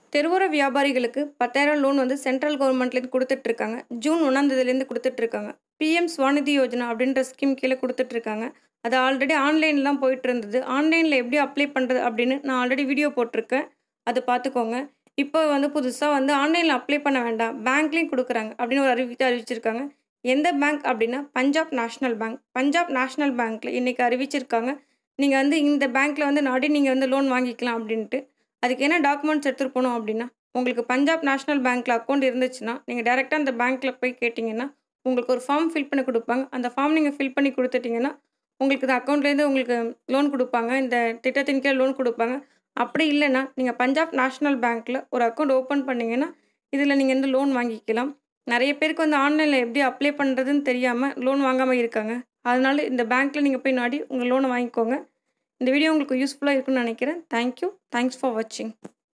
தெருவோர வியாபாரிகளுக்கு பத்தாயிரம் லோன் வந்து சென்ட்ரல் கவர்மெண்ட்லேருந்து கொடுத்துட்ருக்காங்க ஜூன் ஒன்றாந்ததுலேருந்து கொடுத்துட்ருக்காங்க பிஎம் ஸ்வாநிதி யோஜனா அப்படின்ற ஸ்கீம் கீழே கொடுத்துட்ருக்காங்க அது ஆல்ரெடி ஆன்லைனில் தான் போயிட்டு இருந்தது ஆன்லைனில் எப்படி அப்ளை பண்ணுறது அப்படின்னு நான் ஆல்ரெடி வீடியோ போட்டிருக்கேன் அதை பார்த்துக்கோங்க இப்போ வந்து புதுசாக வந்து ஆன்லைனில் அப்ளை பண்ண வேண்டாம் பேங்க்லேயும் கொடுக்குறாங்க அப்படின்னு ஒரு அறிவித்து அறிவிச்சிருக்காங்க எந்த பேங்க் அப்படின்னா Punjab national bank Punjab national பேங்க்கில் இன்றைக்கி அறிவிச்சிருக்காங்க நீங்கள் வந்து இந்த பேங்க்கில் வந்து நாடி நீங்கள் வந்து லோன் வாங்கிக்கலாம் அப்படின்ட்டு அதுக்கு என்ன டாக்குமெண்ட்ஸ் எடுத்துகிட்டு போகணும் அப்படின்னா உங்களுக்கு பஞ்சாப் நேஷ்னல் பேங்க்கில் அக்கௌண்ட் இருந்துச்சுன்னா நீங்கள் டேரெக்டாக அந்த பேங்க்கில் போய் கேட்டிங்கன்னா உங்களுக்கு ஒரு ஃபார்ம் ஃபில் பண்ணி கொடுப்பாங்க அந்த ஃபார்ம் நீங்கள் ஃபில் பண்ணி கொடுத்துட்டிங்கன்னா உங்களுக்கு இந்த அக்கௌண்ட்லேருந்து உங்களுக்கு லோன் கொடுப்பாங்க இந்த திட்டத்தின் கீழ் லோன் கொடுப்பாங்க அப்படி இல்லைன்னா நீங்கள் பஞ்சாப் நேஷ்னல் பேங்க்கில் ஒரு அக்கௌண்ட் ஓப்பன் பண்ணிங்கன்னா இதில் நீங்கள் வந்து லோன் வாங்கிக்கலாம் நிறைய பேருக்கு வந்து ஆன்லைனில் எப்படி அப்ளை பண்ணுறதுன்னு தெரியாமல் லோன் வாங்காமல் இருக்காங்க அதனால இந்த பேங்க்கில் நீங்கள் போய் நாடி உங்கள் லோனை வாங்கிக்கோங்க இந்த வீடியோ உங்களுக்கு யூஸ்ஃபுல்லாக இருக்குன்னு நினைக்கிறேன் தேங்க்யூ தேங்க்ஸ் ஃபார் வாட்சிங்